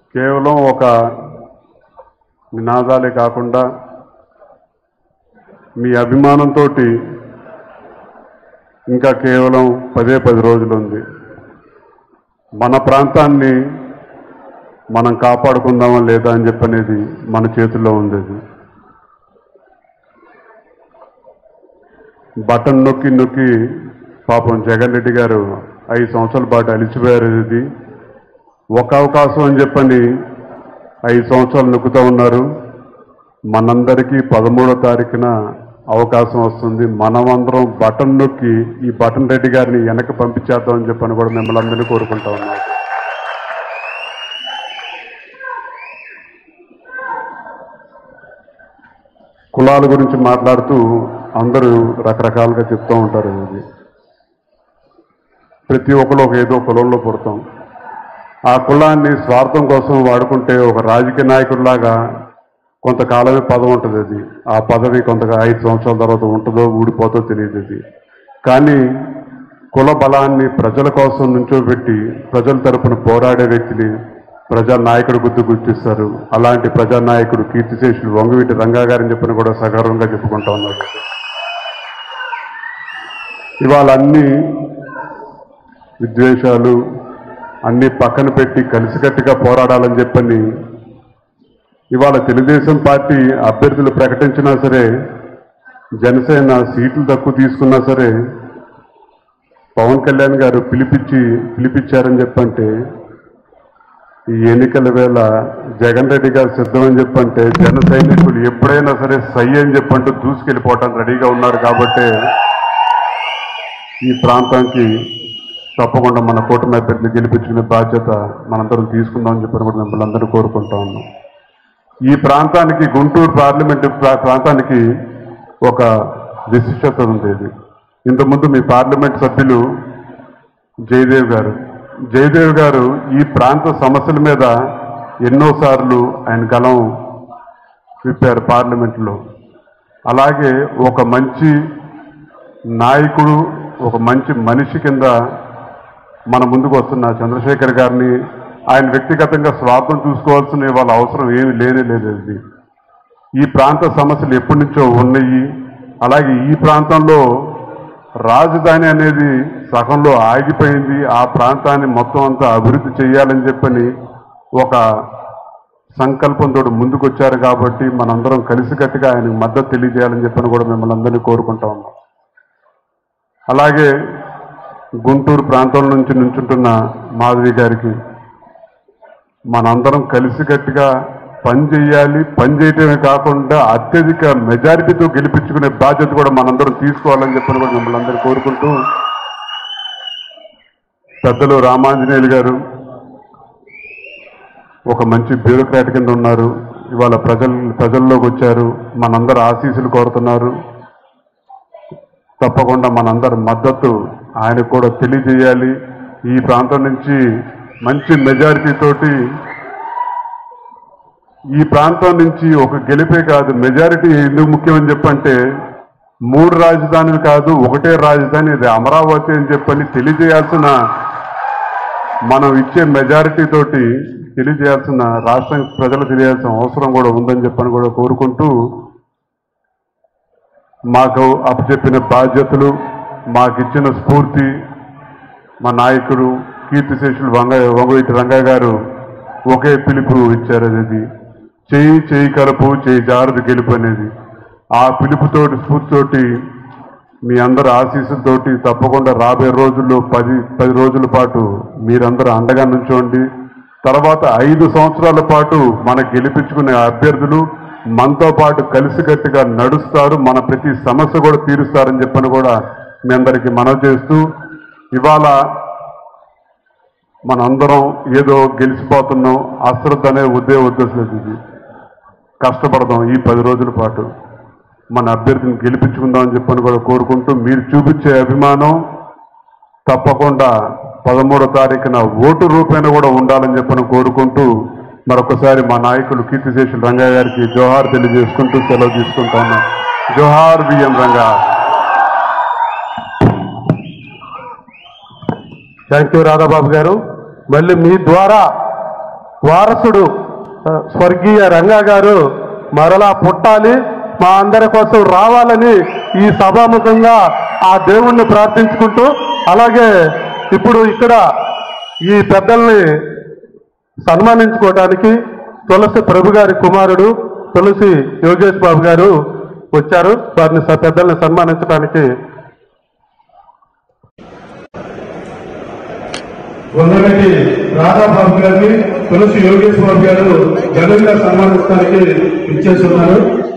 కేవలం ఒక నినాదాలే కాకుండా మీ అభిమానంతో ఇంకా కేవలం పదే పది రోజులు ఉంది మన ప్రాంతాన్ని మనం కాపాడుకుందామా లేదా అని చెప్పనేది మన చేతుల్లో ఉంది అది. బటన్ నొక్కి నొక్కి పాపం జగన్ రెడ్డి గారు ఐదు సంవత్సరాల పాటు అలిచిపోయారు ఇది ఒక అవకాశం అని చెప్పని ఐదు సంవత్సరాలు నొక్కుతూ ఉన్నారు మనందరికీ పదమూడో తారీఖున అవకాశం వస్తుంది మనమందరం బటన్ నొక్కి ఈ బటన్ రెడ్డి గారిని వెనక్కి పంపించేద్దామని చెప్పని కూడా మిమ్మల్ని అందరినీ కోరుకుంటా ఉన్నాను కులాల గురించి మాట్లాడుతూ అందరూ రకరకాలుగా చెప్తూ ఉంటారు ఇది ప్రతి ఒక్కరు ఒక ఏదో కులంలో పుడతాం ఆ కులాన్ని స్వార్థం కోసం వాడుకుంటే ఒక రాజకీయ నాయకుడిలాగా కొంతకాలమే పదవి ఉంటుంది అది ఆ పదవి కొంత ఐదు సంవత్సరాల తర్వాత ఉంటుందో ఊడిపోతో తెలియదు అది కానీ కుల బలాన్ని ప్రజల కోసం నుంచోబెట్టి ప్రజల తరపున పోరాడే వ్యక్తిని ప్రజా నాయకుడు గుర్తు గుర్తిస్తారు అలాంటి ప్రజా నాయకుడు కీర్తిశేషులు వంగవీటి రంగా గారిని చెప్పిన కూడా సగర్వంగా చెప్పుకుంటా ఉన్నారు ఇవాళ అన్ని విద్వేషాలు అన్ని పక్కన పెట్టి కలిసికట్టుగా పోరాడాలని చెప్పని ఇవాళ తెలుగుదేశం పార్టీ అభ్యర్థులు ప్రకటించినా సరే జనసేన సీట్లు తక్కువ తీసుకున్నా సరే పవన్ కళ్యాణ్ గారు పిలిపించి పిలిపించారని చెప్పంటే ఈ ఎన్నికల వేళ జగన్ రెడ్డి గారు సిద్ధమని చెప్పంటే జన సైనికులు ఎప్పుడైనా సరే సై అని చెప్పంటూ దూసుకెళ్ళిపోవటానికి రెడీగా ఉన్నారు కాబట్టి ఈ ప్రాంతానికి తప్పకుండా మన కూటమి అభ్యర్థులు గెలిపించుకునే బాధ్యత మనందరం తీసుకుందామని చెప్పని కూడా మిమ్మల్ని అందరూ కోరుకుంటా ఉన్నాం ఈ ప్రాంతానికి గుంటూరు పార్లమెంటు ప్రా- ప్రాంతానికి ఒక విశిష్టత ఉండేది ఇంతకుముందు మీ పార్లమెంట్ సభ్యులు జయదేవ్ గారు జయదేవ్ గారు ఈ ప్రాంత సమస్యల మీద ఎన్నోసార్లు ఆయన గలం విప్పారు పార్లమెంట్లో అలాగే ఒక మంచి నాయకుడు ఒక మంచి మనిషి కింద మన ముందుకు వస్తున్న చంద్రశేఖర్ గారిని ఆయన వ్యక్తిగతంగా స్వార్థం చూసుకోవాల్సిన వాళ్ళ అవసరం ఏమీ లేనే లేదు అది ఈ ప్రాంత సమస్యలు ఎప్పటి నుంచో ఉన్నాయి అలాగే ఈ ప్రాంతంలో రాజధాని అనేది సగంలో ఆగిపోయింది ఆ ప్రాంతాన్ని మొత్తం అంతా అభివృద్ధి చేయాలని చెప్పని ఒక సంకల్పంతో ముందుకొచ్చారు కాబట్టి మనందరం కలిసికట్టుగా ఆయనకు మద్దతు తెలియజేయాలని చెప్పని కూడా మిమ్మల్ని అందరినీ కోరుకుంటా ఉన్నాం అలాగే గుంటూరు ప్రాంతం నుంచి నుంచుంటున్న మాధవి గారికి మనందరం కలిసికట్టుగా పని చేయాలి పని చేయటమే కాకుండా అత్యధిక మెజారిటీతో గెలిపించుకునే బాధ్యత కూడా మనందరం తీసుకోవాలని చెప్పని కూడా మిమ్మల్ని అందరూ కోరుకుంటూ పెద్దలు రామాంజనేయులు గారు ఒక మంచి బ్యూరోక్రాట్ కింద ఉన్నారు ఇవాళ ప్రజల ప్రజల్లోకి వచ్చారు మనందరూ ఆశీస్సులు కోరుతున్నారు తప్పకుండా మనందరి మద్దతు ఆయనకు కూడా తెలియజేయాలి ఈ ప్రాంతం నుంచి మంచి మెజారిటీ తోటి ఈ ప్రాంతం నుంచి ఒక గెలిపే కాదు మెజారిటీ ఎందుకు ముఖ్యమని చెప్పంటే మూడు రాజధానులు కాదు ఒకటే రాజధాని ఇది అమరావతి అని చెప్పని తెలియజేయాల్సిన మనం ఇచ్చే మెజారిటీ తోటి తెలియజేయాల్సిన రాష్ట్రం ప్రజలు తెలియాల్సిన అవసరం కూడా ఉందని చెప్పని కూడా కోరుకుంటూ మాకు అప్పచెప్పిన బాధ్యతలు మాకిచ్చిన స్ఫూర్తి మా నాయకుడు కీర్తిశేషులు వంగ వంగవీటి రంగా గారు ఒకే పిలుపు ఇచ్చారు అది చేయి చేయి కలుపు చేయి జారుడు గెలుపు అనేది ఆ పిలుపుతోటి స్ఫూర్తితోటి మీ అందరి ఆశీస్సులతోటి తప్పకుండా రాబోయే రోజుల్లో పది పది రోజుల పాటు మీరందరూ అండగా నుంచోండి తర్వాత ఐదు సంవత్సరాల పాటు మన గెలిపించుకునే అభ్యర్థులు మనతో పాటు కలిసికట్టుగా నడుస్తారు మన ప్రతి సమస్య కూడా తీరుస్తారని చెప్పని కూడా మీ అందరికీ మనవి చేస్తూ ఇవాళ మనందరం ఏదో గెలిచిపోతున్నాం అశ్రద్ధ అనే ఉద్దే ఉద్దేశం ఇది కష్టపడదాం ఈ పది రోజుల పాటు మన అభ్యర్థిని గెలిపించుకుందామని చెప్పని కూడా కోరుకుంటూ మీరు చూపించే అభిమానం తప్పకుండా పదమూడో తారీఖున ఓటు రూపేణ కూడా ఉండాలని చెప్పని కోరుకుంటూ మరొకసారి మా నాయకులు కీర్తిశేషులు రంగయ్య గారికి జోహార్ తెలియజేసుకుంటూ సెలవు తీసుకుంటా ఉన్నాం జోహార్ B M Ranga thank you Radhababu గారు మళ్ళీ మీ ద్వారా వారసుడు ఆ, స్వర్గీయ రంగా గారు మరలా పుట్టాలి మా అందరి కోసం రావాలని ఈ సభాముఖంగా ఆ దేవుణ్ణి ప్రార్థించుకుంటూ అలాగే ఇప్పుడు ఇక్కడ ఈ పెద్దల్ని సన్మానించుకోవడానికి తులసి ప్రభు గారి కుమారుడు తులసి యోగేష్ బాబు గారు వచ్చారు వారిని స- పెద్దల్ని సన్మానించడానికి వందగటి రాధాబాబు గారిని తులసి యోగేష్ బాబు గారు ఘనంగా సన్మానించడానికి ఇచ్చేస్తున్నారు